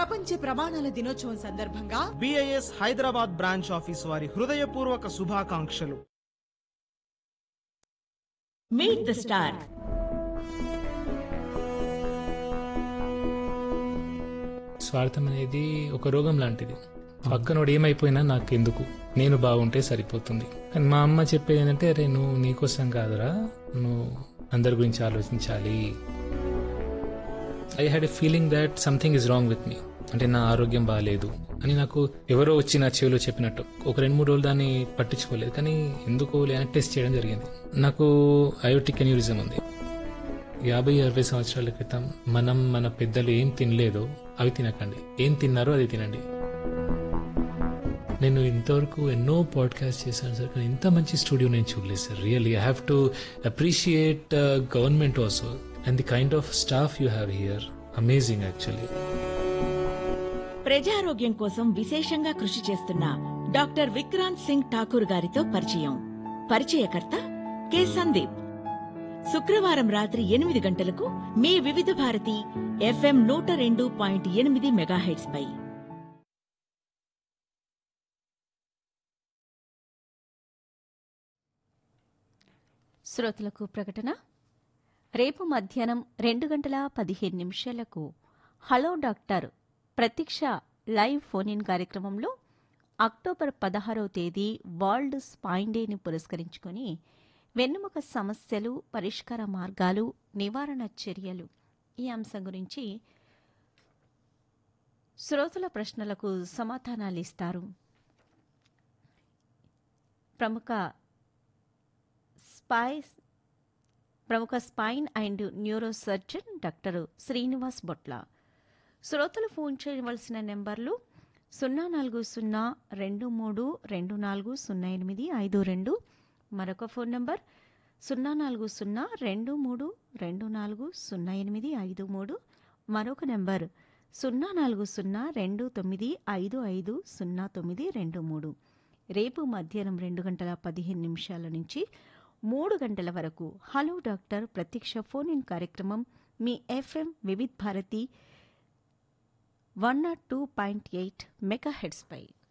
ప్రపంచ ప్రమాణాల దినోత్సవం సందర్భంగా బిఐఎస్ హైదరాబాద్ బ్రాంచ్ ఆఫీస్ వారి హృదయపూర్వక శుభాకాంక్షలు మీట్ ద స్టార్ స్వార్థం అనేది ఒక రోగం లాంటిది పక్కనోడు ఏమైపోయినా నాకు ఎందుకు నేను బాగుంటే సరిపోతుంది కానీ మా అమ్మ చెప్పేది ఏంటంటే అరే నువ్వు నీకోసం కాదురా నువ్వు అందరి గురించి ఆలోచించాలి I had a feeling that something is wrong with me అంటే నా ఆరోగ్యం బాగాలేదు అని నాకు ఎవరో వచ్చి నా చెవిలో చెప్పినట్టు ఒక రెండు మూడు రోజులు దాన్ని పట్టించుకోలేదు కానీ ఎందుకో లేని టెస్ట్ చేయడం జరిగింది నాకు అయోటిక్ అన్యూరిజం ఉంది యాభై అరవై సంవత్సరాల క్రితం మనం మన పెద్దలు ఏం తినలేదో అవి తినకండి ఏం తిన్నారో అది తినండి నేను ఇంతవరకు ఎన్నో పాడ్కాస్ట్ చేశాను సార్ కానీ ఇంత మంచి స్టూడియో నేను చూడలేదు sir really I have to appreciate government also and the kind of staff you have here amazing actually ప్రజారోగ్యం కోసం విశేషంగా కృషి చేస్తున్న డాక్టర్ విక్రాంత్ సింగ్ ఠాకూర్ గారితో పరిచయం పరిచయకర్త కె సందీప్ శుక్రవారం రాత్రి ఎనిమిది గంటలకు మీ వివిధ భారతి ఎఫ్ఎం నూట రెండు పాయింట్ ఎనిమిది మెగాహెట్స్ పై శ్రోతలకు ప్రకటన రేపు మధ్యాహ్నం రెండు గంటల పదిహేను నిమిషాలకు హలో డాక్టర్ ప్రతీక్ష లైవ్ ఫోన్ ఇన్ కార్యక్రమంలో అక్టోబర్ పదహారవ తేదీ వరల్డ్ స్పైన్ డేని పురస్కరించుకొని వెన్నుముక సమస్యలు పరిష్కార మార్గాలు నివారణ చర్యలు ఈ అంశం గురించి శ్రోతల ప్రశ్నలకు సమాధానాలు ఇస్తారు ప్రముఖ స్పైస్ ప్రముఖ spine and neuro surgeon doctor Srinivas Botla శ్రోతలు ఫోన్ చేయవలసిన నెంబర్లు సున్నా నాలుగు సున్నా రెండు మూడు రెండు నాలుగు సున్నా ఎనిమిది ఐదు రెండు మరొక ఫోన్ నంబర్ సున్నా నాలుగు సున్నా రెండు మూడు రెండు నాలుగు సున్నా ఎనిమిది ఐదు మూడు మరొక నెంబర్ సున్నా నాలుగు సున్నా రెండు తొమ్మిది ఐదు ఐదు సున్నా తొమ్మిది రెండు మూడు రేపు మధ్యాహ్నం రెండు గంటల పదిహేను నిమిషాల నుంచి మూడు గంటల వరకు హలో డాక్టర్ ప్రత్యక్ష ఫోన్ ఇన్ కార్యక్రమం మీ F M Vividh Bharati one nought two point eight mega హెడ్స్పై